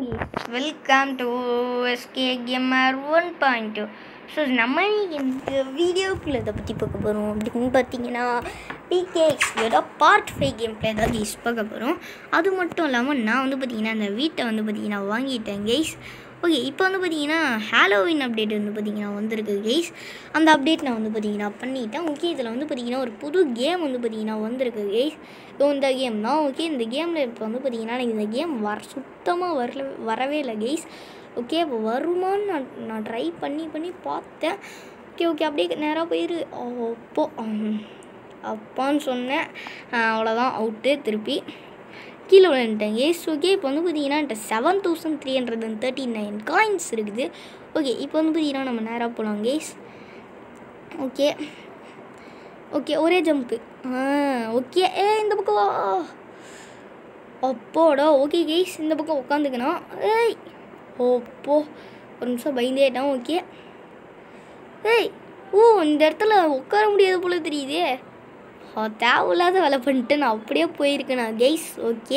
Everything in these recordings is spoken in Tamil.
welcome to SK Gamer one point two so நம்ம இந்த வீடியோக்குள்ள இதை பற்றி பார்க்க போகிறோம் அப்படின்னு பார்த்தீங்கன்னா பிகேஎக்ஸ்யோட பார்ட் ஃபைவ் கேம் பிளே தான் கெய்ஸ் பார்க்க போகிறோம் அது மட்டும் இல்லாமல் நான் வந்து பார்த்தீங்கன்னா இந்த வீட்டை வந்து பார்த்தீங்கன்னா வாங்கிட்டேன் கெய்ஸ் ஓகே இப்போ வந்து பார்த்தீங்கன்னா ஹாலோவின் அப்டேட் வந்து பார்த்தீங்கன்னா வந்திருக்கு கெய்ஸ் அந்த அப்டேட் நான் வந்து பார்த்தீங்கன்னா பண்ணிட்டேன் ஓகே இதில் வந்து பார்த்தீங்கன்னா ஒரு புது கேம் வந்து பார்த்தீங்கன்னா வந்திருக்கு கெய்ஸ் ஸோ இந்த கேம் தான் ஓகே இந்த கேமில் இப்போ வந்து பார்த்தீங்கன்னா எனக்கு இந்த கேம் வர சுத்தமாக வரல வரவே இல்லை கெய்ஸ் ஓகே இப்போ வருமான்னு நான் நான் ட்ரை பண்ணி பண்ணி பார்த்தேன் ஓகே ஓகே அப்படியே நேராக போயிரு அப்போ ஹம், அப்பான்னு சொன்னேன் ஆஹ் அவ்வளோதான் அவுட்டு திருப்பி கீழே விழுந்துட்டேன் ஏஸ் ஓகே இப்போ வந்து பார்த்தீங்கன்னா என்கிட்ட seven thousand three hundred and thirty nine coins இருக்குது ஓகே இப்போ வந்து பார்த்தீங்கன்னா நம்ம நேராக போகலாம் கேஸ் ஓகே ஓகே ஒரே ஜம்ப்பு ஆ ஓகே ஏ இந்த பக்கம் வா அப்போடா ஓகே கேஸ் இந்த பக்கம் உட்காந்துக்கணும் ஏய் ஓப்போ ஒரு நிமிஷம் பயந்தேட்டான் ஓகே ஏய் ஓ இந்த இடத்துல உட்கார முடியாது போல தெரியுதே ஆ, தேவையில்லாத வேலை பண்ணிட்டு நான் அப்படியே போயிருக்கேன் நான் கெய்ஸ் ஓகே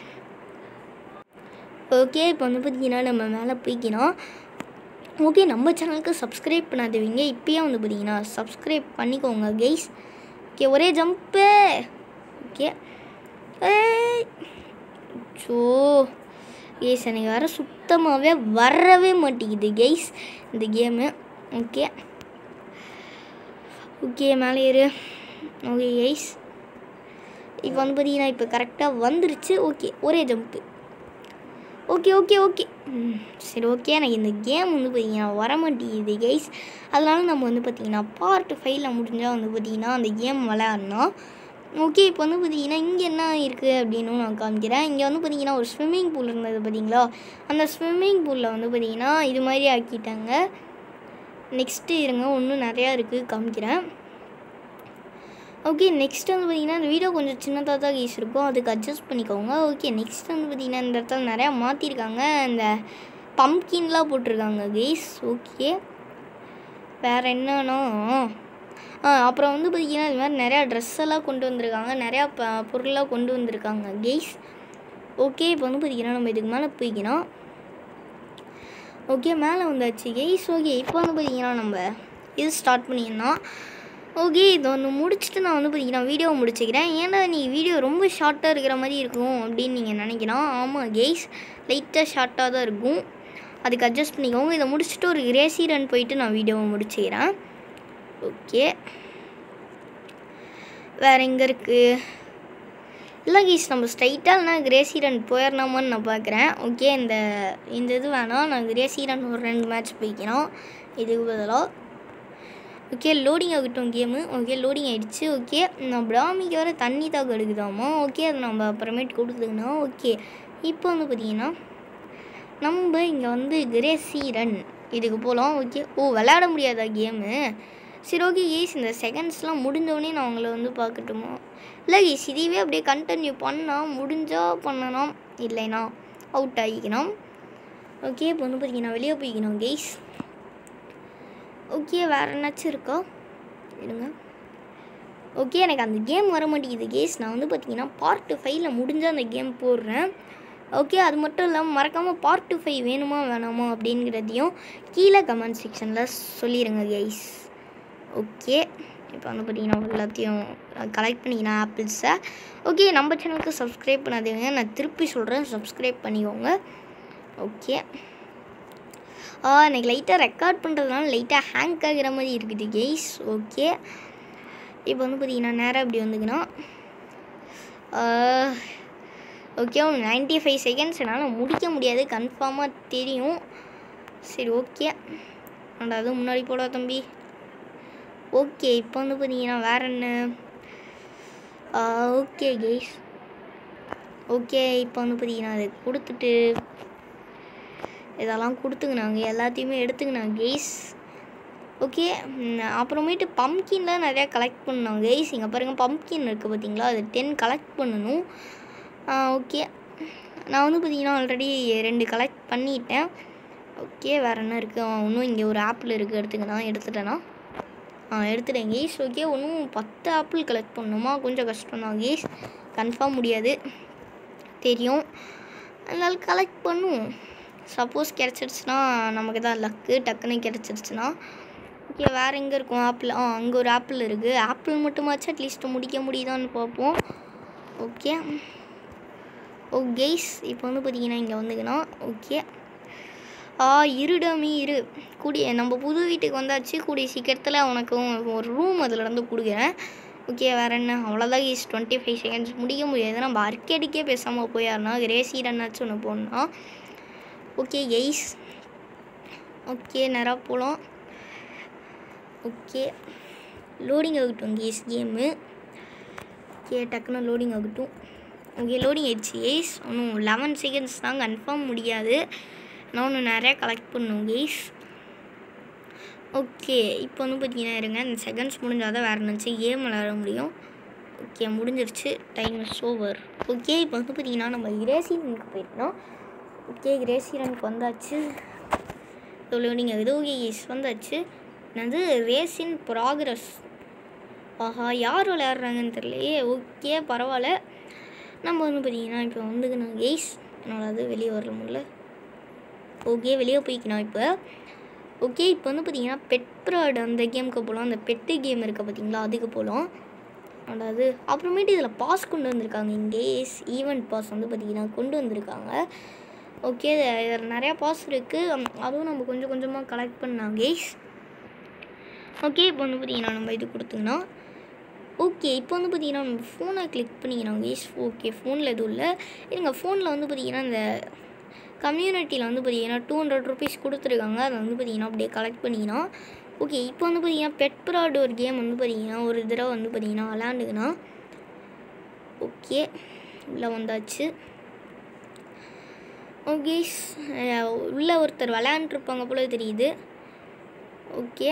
ஓகே இப்போ வந்து பார்த்தீங்கன்னா நம்ம மேலே போய்க்கணும் ஓகே நம்ம சேனலுக்கு சப்ஸ்கிரைப் பண்ணாதவங்க இப்பயே வந்து பார்த்தீங்கன்னா சப்ஸ்கிரைப் பண்ணிக்கோங்க கெய்ஸ் ஓகே ஒரே ஜம்ப்பு ஓகே ஏய் ஸோ கேஸ் எனக்கு வேறு சுத்தமாகவே வரவே மாட்டேங்குது கெய்ஸ் இந்த கேமு ஓகே ஓகே மேலே ஏறு ஓகே கெய்ஸ் இப்போ வந்து பார்த்தீங்கன்னா இப்போ கரெக்டாக வந்துருச்சு ஓகே ஒரே ஜம்ப்பு ஓகே ஓகே ஓகே ம், சரி ஓகே எனக்கு இந்த கேம் வந்து பார்த்தீங்கன்னா வர மாட்டேங்குது கைஸ் அதனால நம்ம வந்து பார்த்தீங்கன்னா பார்ட் ஃபைவ்ல முடிஞ்சால் வந்து பார்த்தீங்கன்னா அந்த கேம் விளையாடணும் ஓகே இப்போ வந்து பார்த்தீங்கன்னா இங்கே என்ன இருக்குது அப்படின்னு நான் காமிக்கிறேன் இங்கே வந்து பார்த்தீங்கன்னா ஒரு ஸ்விம்மிங் பூல் இருந்தது பார்த்தீங்களா அந்த ஸ்விம்மிங் பூலில் வந்து பார்த்தீங்கன்னா இது மாதிரி ஆக்கிட்டாங்க நெக்ஸ்ட்டு இருங்க இன்னும் நிறையா இருக்குது காமிக்கிறேன் ஓகே நெக்ஸ்ட் வந்து பார்த்தீங்கன்னா இந்த வீடியோ கொஞ்சம் சின்னதாக தான் கேஸ் இருக்கும் அதுக்கு அட்ஜஸ்ட் பண்ணிக்கோங்க ஓகே நெக்ஸ்ட் வந்து பார்த்தீங்கன்னா இந்த இடத்துல நிறையா மாற்றிருக்காங்க இந்த பம்கின்லாம் போட்டிருக்காங்க கேஸ் ஓகே வேறு என்னன்னா ஆ அப்புறம் வந்து பார்த்தீங்கன்னா இது மாதிரி நிறையா ட்ரெஸ் எல்லாம் கொண்டு வந்திருக்காங்க நிறையா ப பொருளாக கொண்டு வந்திருக்காங்க கேஸ் ஓகே இப்போ வந்து பார்த்தீங்கன்னா நம்ம இதுக்கு மேலே போய்க்கணும் ஓகே மேலே வந்தாச்சு கேஸ் ஓகே இப்போ வந்து பார்த்தீங்கன்னா நம்ம இது ஸ்டார்ட் பண்ணிடணும் ஓகே இது ஒன்று முடிச்சுட்டு நான் வந்து பார்த்தீங்கன்னா வீடியோ முடிச்சுக்கிறேன் ஏன்னா நீ வீடியோ ரொம்ப ஷார்ட்டாக இருக்கிற மாதிரி இருக்கும் அப்படின்னு நீங்கள் நினைக்கலாம் ஆமாம் கேஸ் லைட்டாக ஷார்ட்டாக தான் இருக்கும் அதுக்கு அட்ஜஸ்ட் பண்ணிக்கோங்க இதை முடிச்சுட்டு ஒரு ரேசி ரன் போயிட்டு நான் வீடியோவை முடிச்சுக்கிறேன் ஓகே வேறு எங்கே இருக்குது இல்லை கீஸ் நம்ம ஸ்ட்ரைட்டாக இல்லைனா கிரேசி ரன் போயிடலாமான்னு நான் பார்க்குறேன் ஓகே இந்த இந்த இது வேணாம் நான் கிரேசி ரன் ஒரு ரெண்டு மேட்ச் போய்க்கிறோம் இதுக்கு பதிலாக ஓகே லோடிங் ஆகட்டும் கேமு ஓகே லோடிங் ஆகிடுச்சு ஓகே நான் பிராமிக்கு வர தண்ணி தாக்கம் எடுக்குதாமா ஓகே அது நம்ம அப்புறமேட்டு கொடுத்துக்கணும் ஓகே இப்போ வந்து பார்த்தீங்கன்னா நம்ம இங்கே வந்து கிரேசி ரன் இதுக்கு போகலாம் ஓகே ஓ விளையாட முடியாதா கேமு சரி ஓகே ஏஸ் இந்த செகண்ட்ஸ்லாம் முடிஞ்சோடனே நான் உங்களை வந்து பார்க்கட்டுமா இல்லை ஏஸ் இதுவே அப்படியே கண்டினியூ பண்ணால் முடிஞ்சால் பண்ணணும் இல்லைனா அவுட் ஆகிக்கணும் ஓகே இப்போ வந்து பார்த்தீங்கன்னா வெளியே போய்க்கணும் கெய்ஸ் ஓகே வேறு என்னாச்சும் இருக்கா இருங்க ஓகே எனக்கு அந்த கேம் வர மாட்டேங்குது கேஸ் நான் வந்து பார்த்தீங்கன்னா பார்ட் ஃபைவ்ல முடிஞ்சால் அந்த கேம் போடுறேன் ஓகே அது மட்டும் இல்லாமல் மறக்காமல் பார்ட் ஃபைவ் வேணுமா வேணாமா அப்படிங்கிறதையும் கீழே கமெண்ட் செக்ஷனில் சொல்லிடுங்க கைஸ் ஓகே இப்போ வந்து பார்த்தீங்கன்னா எல்லாத்தையும் கலெக்ட் பண்ணிக்கிறேன் ஆப்பிள்ஸை ஓகே நம்ம சேனலுக்கு சப்ஸ்கிரைப் பண்ணாதீங்க நான் திருப்பி சொல்கிறேன் சப்ஸ்கிரைப் பண்ணிக்கோங்க ஓகே ஆ எனக்கு லைட்டாக ரெக்கார்ட் பண்ணுறதுனால லைட்டாக ஹேங்க் ஆகிற மாதிரி இருக்குது கெய்ஸ் ஓகே இப்போ வந்து பார்த்தீங்கன்னா நேராக இப்படி வந்துக்கணும் ஓகே ஒரு நைன்ட்டி ஃபைவ் செகண்ட்ஸ் என்னால் முடிக்க முடியாது கன்ஃபார்மாக தெரியும் சரி ஓகே அண்ட் அதுவும் முன்னாடி போடா தம்பி ஓகே இப்போ வந்து பார்த்தீங்கன்னா வேற என்ன ஓகே கெய்ஸ் ஓகே இப்போ வந்து பார்த்தீங்கன்னா அதை கொடுத்துட்டு இதெல்லாம் கொடுத்துக்கினாங்க எல்லாத்தையுமே எடுத்துக்கினாங்க கெய்ஸ் ஓகே அப்புறமேட்டு பம்கின்லாம் நிறையா கலெக்ட் பண்ணோம் கெய்ஸ் இங்கே பாருங்கள் பம்கின் இருக்குது பார்த்தீங்களா அது டென் கலெக்ட் பண்ணணும் ஓகே நான் வந்து பார்த்தீங்கன்னா ஆல்ரெடி ரெண்டு கலெக்ட் பண்ணிட்டேன் ஓகே வேறு என்ன இருக்குது இன்னும் இங்கே ஒரு ஆப்பிள் இருக்குது எடுத்துக்கணும் எடுத்துட்டேன்னா ஆ எடுத்துட்டேன் கேஸ் ஓகே இன்னும் பத்து ஆப்பிள் கலெக்ட் பண்ணணுமா கொஞ்சம் கஷ்டம் தான் கேஸ் கன்ஃபார்ம் முடியாது தெரியும் அதனால் கலெக்ட் பண்ணுவோம் சப்போஸ் கிடச்சிருச்சுன்னா நமக்கு தான் லக்கு டக்குன்னு கிடச்சிருச்சுன்னா ஓகே வேறு எங்கே இருக்கும் ஆப்பிள் ஆ அங்கே ஒரு ஆப்பிள் இருக்குது ஆப்பிள் மட்டுமாச்சும் அட்லீஸ்ட் முடிக்க முடியுதான்னு பார்ப்போம் ஓகே ஓ கெய்ஸ் இப்போ வந்து பார்த்தீங்கன்னா இங்கே வந்துக்கணும் ஓகே ஆ இருடாமி இரு கூடிய நம்ம புது வீட்டுக்கு வந்தாச்சு கூடிய சீக்கிரத்தில் உனக்கு ஒரு ரூம் அதில் இருந்து கொடுக்குறேன் ஓகே வேறு என்ன அவ்வளோதான் ஈஸ் டுவெண்ட்டி ஃபைவ் செகண்ட்ஸ் முடிக்க முடியாது நம்ம அர்க்கேடிக்கே பேசாமல் போயாருனா ரேசி ரன்னாச்சும் ஒன்று போடணும்னா ஓகே எய்ஸ் ஓகே நேராக போகலாம் ஓகே லோடிங் ஆகட்டும் கேஸ் கேமு ஓகே டக்குன்னு லோடிங் ஆகட்டும் ஓகே லோடிங் ஆயிடுச்சு எய்ஸ் ஒன்றும் லெவன் செகண்ட்ஸ் தான் கன்ஃபார்ம் முடியாது நான் ஒன்று நிறையா கலெக்ட் பண்ணும் கேஸ் ஓகே இப்போ வந்து பார்த்தீங்கன்னா இருங்க இந்த செகண்ட்ஸ் முடிஞ்சால் தான் வேறு நினச்சி கேம் விளையாட முடியும் ஓகே முடிஞ்சிருச்சு டைம் இஸ் ஓவர் ஓகே இப்போ வந்து பார்த்தீங்கன்னா நம்ம இரேசிரனுக்கு போயிருந்தோம் ஓகே இரேசிரனுக்கு வந்தாச்சு எவ்வளோ நீங்கள் இது ஓகே எஸ் வந்தாச்சு என்னது ரேஸின் ப்ராக்ரஸ் ஆஹா யார் விளையாடுறாங்கன்னு தெரியலையே ஓகே பரவாயில்ல நம்ம வந்து பார்த்தீங்கன்னா இப்போ வந்துக்கணும் கெய்ஸ் என்னால் அது வெளியே வர முடியல ஓகே வெளியே போய்க்கணும் இப்போ ஓகே இப்போ வந்து பார்த்தீங்கன்னா பெட் ப்ராட் அந்த கேமுக்கு போகலாம் அந்த பெட்டு கேம் இருக்க பார்த்தீங்களா அதுக்கு போகலாம் அதாவது அப்புறமேட்டு இதில் பாஸ் கொண்டு வந்திருக்காங்க இங்கேஸ் ஈவெண்ட் பாஸ் வந்து பார்த்தீங்கன்னா கொண்டு வந்திருக்காங்க ஓகே இதில் நிறையா பாஸ் இருக்குது அதுவும் நம்ம கொஞ்சம் கொஞ்சமாக கலெக்ட் பண்ணலாம் கேஸ் ஓகே இப்போ வந்து பார்த்தீங்கன்னா நம்ம இது கொடுத்தோம்னா ஓகே இப்போ வந்து பார்த்தீங்கன்னா நம்ம ஃபோனை கிளிக் பண்ணிக்கிறோம் கேஸ் ஓகே ஃபோனில் எதுவும் இல்லை இருங்க ஃபோனில் வந்து பார்த்தீங்கன்னா இந்த கம்யூனிட்டியில் வந்து பார்த்தீங்கன்னா டூ ஹண்ட்ரட் ருபீஸ் கொடுத்துருக்காங்க அதை வந்து பார்த்தீங்கன்னா அப்படியே கலெக்ட் பண்ணிக்கலாம் ஓகே இப்போ வந்து பார்த்தீங்கன்னா பெட் ப்ராட் ஒரு கேம் வந்து பார்த்தீங்கன்னா ஒரு தடவை வந்து பார்த்தீங்கன்னா விளாண்டுக்குன்னா ஓகே உள்ளே வந்தாச்சு ஓகே உள்ளே ஒருத்தர் விளையாண்டுருப்பாங்க போல தெரியுது ஓகே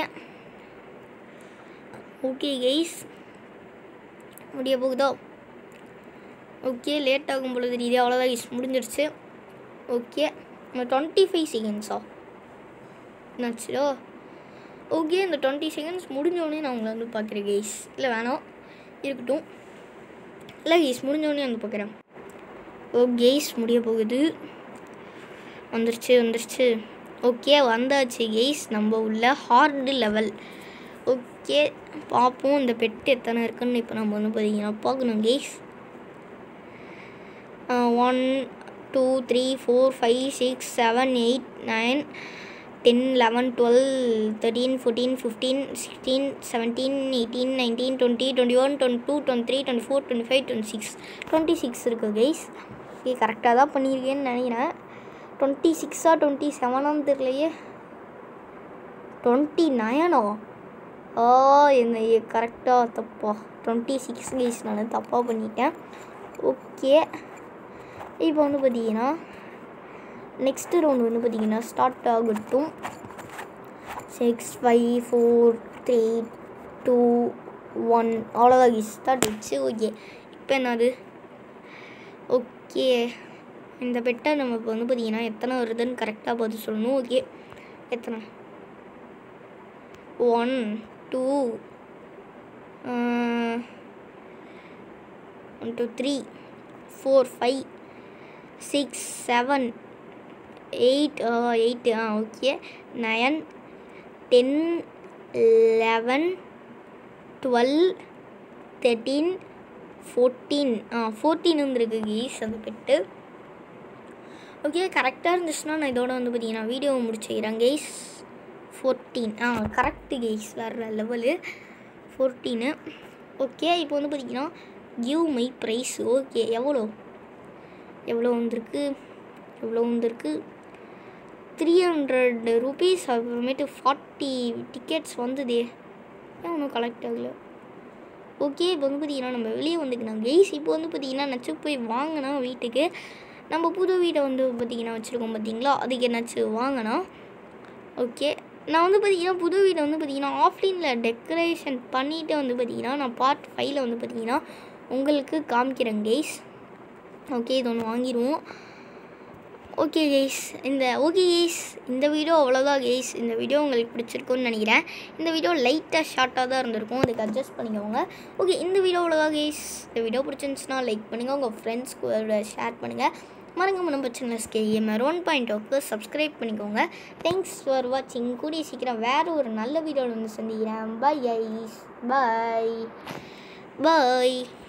ஓகே கெய்ஸ் முடிய போகுதோ ஓகே லேட் ஆகும் போல தெரியுது அவ்வளோதான் கெய்ஸ் முடிஞ்சிருச்சு ஓகே டுவெண்ட்டி ஃபைவ் செகண்ட்ஸா என்னாச்சுடோ ஓகே இந்த டுவெண்ட்டி செகண்ட்ஸ் முடிஞ்சோடனே நான் உங்களை வந்து பார்க்குறேன் கெய்ஸ் இல்லை வேணாம் இருக்கட்டும் இல்லை கெய்ஸ் முடிஞ்சோடனே வந்து பார்க்குறேன் ஓ கெய்ஸ் முடிய போகுது வந்துருச்சு வந்துருச்சு ஓகே வந்தாச்சு கெய்ஸ் நம்ம உள்ள ஹார்டு லெவல் ஓகே பார்ப்போம் இந்த பெட்டு எத்தனை இருக்குன்னு இப்போ நம்ம வந்து பார்த்தீங்கன்னா பார்க்கணும் guys one two three four five six seven eight nine ten eleven twelve thirteen fourteen fifteen sixteen seventeen eighteen nineteen twenty twenty one twenty two twenty three twenty four twenty five twenty six twenty six இருக்குது கைஸ் ஓகே கரெக்டாக தான் பண்ணியிருக்கேன்னு நினைக்கிறேன் டுவெண்ட்டி சிக்ஸா டுவெண்ட்டி செவனான்னு தெரியலையே டுவெண்ட்டி நயனோ ஆ என்ன கரெக்டாக தப்பா டுவெண்ட்டி சிக்ஸ் கைஸ் நான் தப்பாக பண்ணிட்டேன் ஓகே இப்போ வந்து பார்த்தீங்கன்னா நெக்ஸ்ட்டு ரவுண்ட் வந்து பார்த்தீங்கன்னா ஸ்டார்ட் ஆகட்டும் six five four three two one அவ்வளோதான் ஸ்டார்ட் ஆயிடுச்சு ஓகே இப்போ என்னது ஓகே இந்த பெட்டை நம்ம இப்போ வந்து பார்த்தீங்கன்னா எத்தனை வருதுன்னு கரெக்டாக பார்த்து சொல்லணும் ஓகே எத்தனை one two one two three four five six seven eight eight ஆ okay nine ten eleven twelve thirteen fourteen ஆ ஃபோர்டீன் வந்துருக்கு கீஸ் அந்த பெட்டு ஓகே கரெக்டாக இருந்துச்சுன்னா நான் இதோட வந்து பார்த்தீங்கன்னா வீடியோ முடிச்சுக்கிறேன் கெய்ஸ் ஃபோர்டீன் ஆ கரெக்டு கெய்ஸ் வேறு லெவலு ஃபோர்டீனு ஓகே இப்போ வந்து பார்த்தீங்கன்னா கிவ் மை ப்ரைஸ் ஓகே எவ்வளோ எவ்வளோ வந்திருக்கு எவ்வளோ வந்திருக்கு த்ரீ ஹண்ட்ரட் ருபீஸ் அப்புறமேட்டு ஃபார்ட்டி டிக்கெட்ஸ் வந்ததே ஏன் ஒன்றும் கலெக்ட் ஆகலை ஓகே இப்போ வந்து பார்த்தீங்கன்னா நம்ம வெளியே வந்துக்கணும் கெய்ஸ் இப்போ வந்து பார்த்தீங்கன்னா நச்சு போய் வாங்கினா வீட்டுக்கு நம்ம புது வீட்டை வந்து பார்த்தீங்கன்னா வச்சுருக்கோம் பார்த்தீங்களா அதுக்கு என்னாச்சும் வாங்கினா ஓகே நான் வந்து பார்த்தீங்கன்னா புது வீட்டை வந்து பார்த்தீங்கன்னா ஆஃப்லைனில் டெக்கரேஷன் பண்ணிவிட்டு வந்து பார்த்தீங்கன்னா நான் பார்ட் ஃபைவ்ல வந்து பார்த்தீங்கன்னா உங்களுக்கு காமிக்கிறேன் கெய்ஸ் ஓகே இது ஒன்று வாங்கிடுவோம் ஓகே கெய்ஸ் இந்த ஓகே கெய்ஸ் இந்த வீடியோ அவ்வளோதான் கெய்ஸ் இந்த வீடியோ உங்களுக்கு பிடிச்சிருக்குன்னு நினைக்கிறேன் இந்த வீடியோ லைட்டாக ஷார்ட்டாக தான் இருந்திருக்கும் அதுக்கு அட்ஜஸ்ட் பண்ணிக்கோங்க ஓகே இந்த வீடியோ அவ்வளோதான் கெய்ஸ் இந்த வீடியோ பிடிச்சிருந்துச்சுன்னா லைக் பண்ணுங்கள் உங்கள் ஃப்ரெண்ட்ஸ் கூட ஷேர் பண்ணுங்கள் மறக்காம நம்ம channel SK Gamer one point ஓக்கு சப்ஸ்கிரைப் பண்ணிக்கோங்க தேங்க்ஸ் ஃபார் வாட்சிங் கூடிய சீக்கிரம் வேறு ஒரு நல்ல வீடியோவில் வந்து சந்திக்கிறேன் பாய் ஐஸ் பாய் பாய்